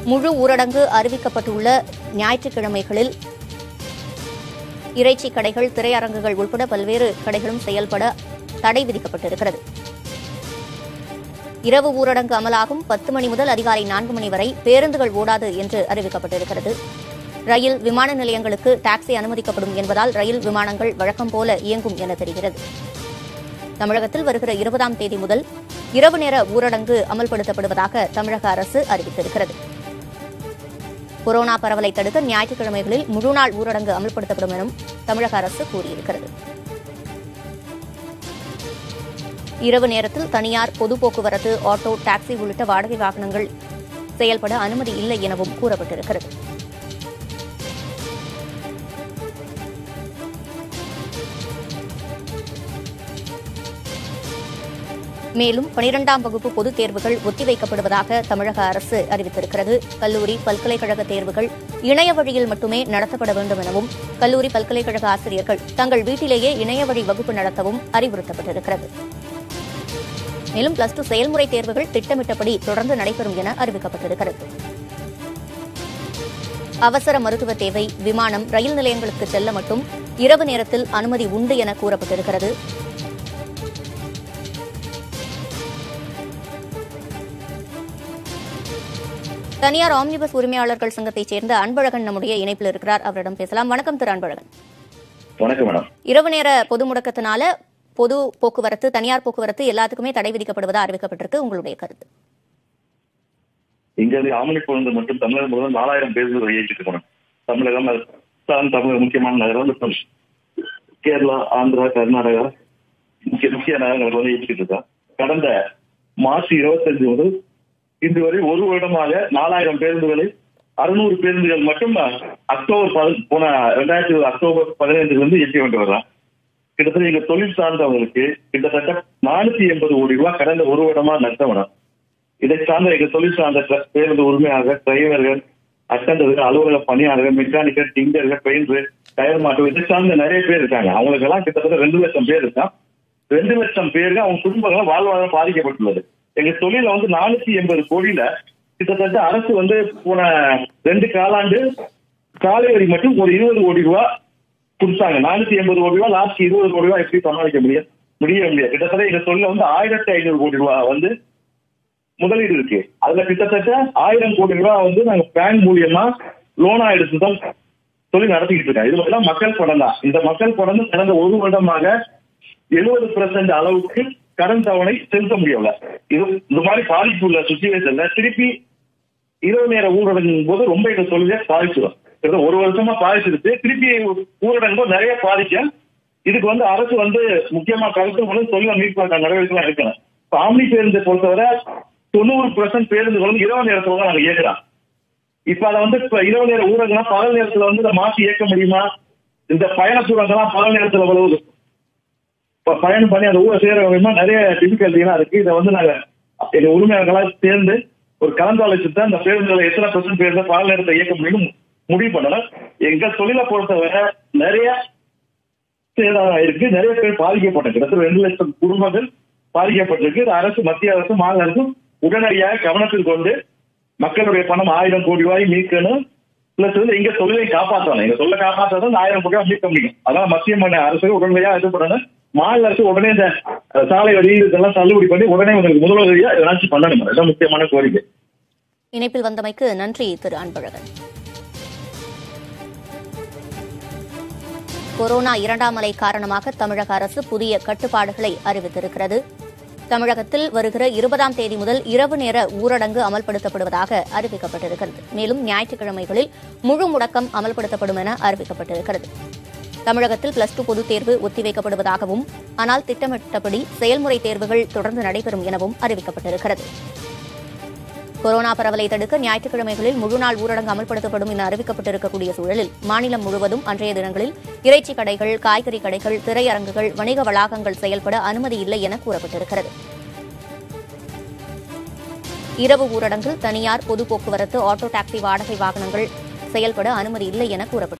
முழு ஊரடங்கு அறிவிக்கப்பட்டுள்ள ஞாயிற்றுக்கிழமைகளில் இறைச்சி கடைகள் திரையரங்குகள் உட்பட பல்வேறு கடைகளும் செயல்பட தடை விதிக்கப்பட்டிருக்கிறது இரவு ஊரடங்கு அமலாகும் பத்து மணி முதல் அதிகாலை நான்கு மணி வரை பேருந்துகள் ஓடாது என்று அறிவிக்கப்பட்டிருக்கிறது ரயில் விமான நிலையங்களுக்கு டாக்ஸி அனுமதிக்கப்படும் என்பதால் ரயில் விமானங்கள் வழக்கம் போல இயங்கும் என தெரிகிறது தமிழகத்தில் வருகிற இருபதாம் தேதி முதல் இரவு நேர ஊரடங்கு அமல்படுத்தப்படுவதாக தமிழக அரசு அறிவித்திருக்கிறது கொரோனா பரவலை தடுக்க ஞாயிற்றுக்கிழமைகளில் முழுநாள் ஊரடங்கு அமல்படுத்தப்படும் எனவும் தமிழக அரசு கூறியிருக்கிறது இரவு நேரத்தில் தனியார் பொது போக்குவரத்து ஆட்டோ டாக்ஸி உள்ளிட்ட வாடகை வாகனங்கள் செயல்பட அனுமதி இல்லை எனவும் கூறப்பட்டிருக்கிறது மேலும் பனிரெண்டாம் வகுப்பு பொதுத் தேர்வுகள் ஒத்திவைக்கப்படுவதாக தமிழக அரசு அறிவித்திருக்கிறது கல்லூரி பல்கலைக்கழக தேர்வுகள் இணைய வழியில் மட்டுமே நடத்தப்பட வேண்டும் எனவும் கல்லூரி பல்கலைக்கழக ஆசிரியர்கள் தங்கள் வீட்டிலேயே இணைய வழி வகுப்பு நடத்தவும் அறிவுறுத்தப்பட்டிருக்கிறது மேலும் பிளஸ் டூ செயல்முறை தேர்வுகள் திட்டமிட்டபடி தொடர்ந்து நடைபெறும் என அறிவிக்கப்பட்டிருக்கிறது அவசர மருத்துவ தேவை விமானம் ரயில் நிலையங்களுக்கு செல்ல மட்டும் இரவு நேரத்தில் அனுமதி உண்டு என கூறப்பட்டிருக்கிறது தனியார் ஆம்னிபஸ் உரிமையாளர்கள் சங்கத்தைச் சேர்ந்த அன்பழகன் நம்முடைய இணைப்பில் இருக்கிறார் அவரிடம் பேசலாம் வணக்கம் திரு அன்பழகன் வணக்கம் மேடம் இரவு நேர பொது முடக்கத்தினால பொது போக்குவரத்து தனியார் போக்குவரத்து எல்லாத்துக்குமே தடை விதிக்கப்படுவதா அறிவிக்கப்பட்டிருக்கு உங்களுடைய கருத்து இங்க இருந்து ஆமணி குழந்தை மட்டும் தமிழகம் முழுவதும் நாலாயிரம் பேருந்து இயக்கிட்டு போனோம் தமிழகம் அது தான் தமிழக முக்கியமான நகரம் வந்து கேரளா ஆந்திரா கர்நாடகா முக்கிய முக்கிய நகரங்கள் வந்து இயக்கிட்டு இருக்கா கடந்த மார்ச் இருபத்தஞ்சு முதல் இன்று வரை ஒரு வருடமாக நாலாயிரம் பேருந்துகளை அறுநூறு பேருந்துகள் மட்டும் அக்டோபர் பதி- போன ரெண்டாயிரத்தி அக்டோபர் பதினைந்துல இருந்து இயக்கி கொண்டு வர்றான் கிட்டத்தட்ட எங்க தொழில் சார்ந்தவங்களுக்கு கிட்டத்தட்ட நானூத்தி எண்பது கோடி ரூபாய் கடந்த ஒரு வருடமா நஷ்டம் வரும் இதை சார்ந்த எங்க தொழில் சார்ந்த ட்ர- பேருந்து உரிமையாக டிரைவர்கள் அட்டண்டர்கள் அலுவலக பணியாளர்கள் மெக்கானிக்கல் டிங்கர்கள் பெயிண்டர் டயர் மாட்டு இதை சார்ந்த நிறைய பேர் இருக்காங்க அவங்களுக்கு எல்லாம் கிட்டத்தட்ட ரெண்டு லட்சம் பேர் இருக்கான் ரெண்டு லட்சம் பேருக்கு அவங்க குடும்பங்கள் வாழ்வாதாரம் பாதிக்கப்பட்டுள்ளது எங்க தொழில வந்து நானூத்தி எண்பது கோடியில கிட்டத்தட்ட அரசு வந்து போன ரெண்டு காலாண்டு சாலை வரி மட்டும் ஒரு இருபது கோடி ரூபாய் கொடுத்தாங்க நானூத்தி எண்பது கோடி ரூபாய் லாஸ்ட் இருபது கோடி ரூபாய் எப்படி சமாளிக்க முடியும் முடிய முடியாது கிட்டத்தட்ட எங்க தொழில வந்து ஆயிரத்தி ஐநூறு கோடி ரூபாய் வந்து முதலீடு இருக்கு அதுல கிட்டத்தட்ட ஆயிரம் கோடி ரூபாய் வந்து நாங்க பேங்க் மூலியமா லோனா எடுத்து தான் தொழில் நடத்திக்கிட்டு இருக்கோம் இது எல்லாம் மக்கள் படம் தான் இந்த மக்கள் படம் கடந்த ஒரு வருடமாக எழுபது பெர்சென்ட் அளவுக்கு கடன் தவணை செலுத்த முடியல இது இந்த மாதிரி பாதிப்பு உள்ள சுச்சுவேஷன்ல திருப்பி இரவு நேர ஊரடங்கும் போது ரொம்ப இந்த தொழிலை பாதிச்சிடும் கிட்டத்தட்ட ஒரு வருஷமா பாதிச்சிருக்கு திருப்பி ஊரடங்கு போது நிறைய பாதிக்கும் இதுக்கு வந்து அரசு வந்து முக்கியமா கருத்து மூலம் தொழிலை மீட்பாக்க நடவடிக்கை எடுக்கணும் இப்ப ஆம்னி பேருந்தை பொறுத்தவரை தொண்ணூறு பெர்சென்ட் பேருந்துகளும் இரவு நேரத்துல தான் நாங்க இயக்குறோம் இப்ப அதை வந்து இப்ப இரவு நேர ஊரடங்குனா பகல் நேரத்துல வந்து இதை மாற்றி இயக்க முடியுமா இந்த பயண தூரங்கள்லாம் பகல் நேரத்துல அவ்வளவு இப்ப பயணம் பண்ணி அந்த ஊரை சேர முடியுமா நிறைய டிஃபிகல்ட்டிலாம் இருக்கு இதை வந்து நாங்க எங்க உரிமையாளர்களாக சேர்ந்து ஒரு கலந்தாலோசித்து தான் இந்த பேருந்துகளை எத்தனை பெர்சென்ட் பேருந்து பகல் நேரத்தை இயக்க முடியும் முடிவு பண்ணணும் எங்க தொழிலை பொறுத்தவரை நிறைய சேதம் இருக்கு நிறைய பேர் பாதிக்கப்பட்டிருக்கு கிட்டத்தட்ட ரெண்டு லட்சம் குடும்பங்கள் பாதிக்கப்பட்டிருக்கு இது அரசு மத்திய அரசு மாநில அரசு உடனடியாக கவனத்தில் கொண்டு மக்களுடைய பணம் ஆயிரம் கோடி ரூபாய் மீட்கணும் பிளஸ் வந்து எங்க தொழிலை காப்பாற்றணும் எங்க தொழிலை காப்பாற்றாதான் இந்த ஆயிரம் கோடி ரூபாய் மீட்க முடியும் அதான் மத்திய மாநில அரசு உடனடியாக இது பண்ணணும் மாநில அரசு உடனே இந்த அஹ், சாலை வரி இதெல்லாம் தள்ளுபடி பண்ணி உடனே உங்களுக்கு முதல்வரியா ஏதாச்சும் பண்ணணும் இதுதான் முக்கியமான கோரிக்கை இணைப்பில் வந்தமைக்கு நன்றி திரு அன்பழகன் கொரோனா இரண்டாம் அலை காரணமாக தமிழக அரசு புதிய கட்டுப்பாடுகளை அறிவித்திருக்கிறது தமிழகத்தில் வருகிற இருபதாம் தேதி முதல் இரவு நேர ஊரடங்கு அமல்படுத்தப்படுவதாக அறிவிக்கப்பட்டிருக்கிறது மேலும் ஞாயிற்றுக்கிழமைகளில் முழு முடக்கம் அமல்படுத்தப்படும் என அறிவிக்கப்பட்டிருக்கிறது தமிழகத்தில் பிளஸ் டூ பொதுத் தேர்வு ஒத்திவைக்கப்படுவதாகவும் ஆனால் திட்டமிட்டபடி செயல்முறை தேர்வுகள் தொடர்ந்து நடைபெறும் எனவும் அறிவிக்கப்பட்டிருக்கிறது கொரோனா பரவலை தடுக்க ஞாயிற்றுக்கிழமைகளில் முழுநாள் ஊரடங்கு அமல்படுத்தப்படும் என அறிவிக்கப்பட்டிருக்கக்கூடிய சூழலில் மாநிலம் முழுவதும் அன்றைய தினங்களில் இறைச்சி கடைகள் காய்கறி கடைகள் திரையரங்குகள் வணிக வளாகங்கள் செயல்பட அனுமதி இல்லை என கூறப்பட்டிருக்கிறது இரவு ஊரடங்கில் தனியார் பொது போக்குவரத்து ஆட்டோ டாக்ஸி வாடகை வாகனங்கள் செயல்பட அனுமதி இல்லை என கூறப்பட்டது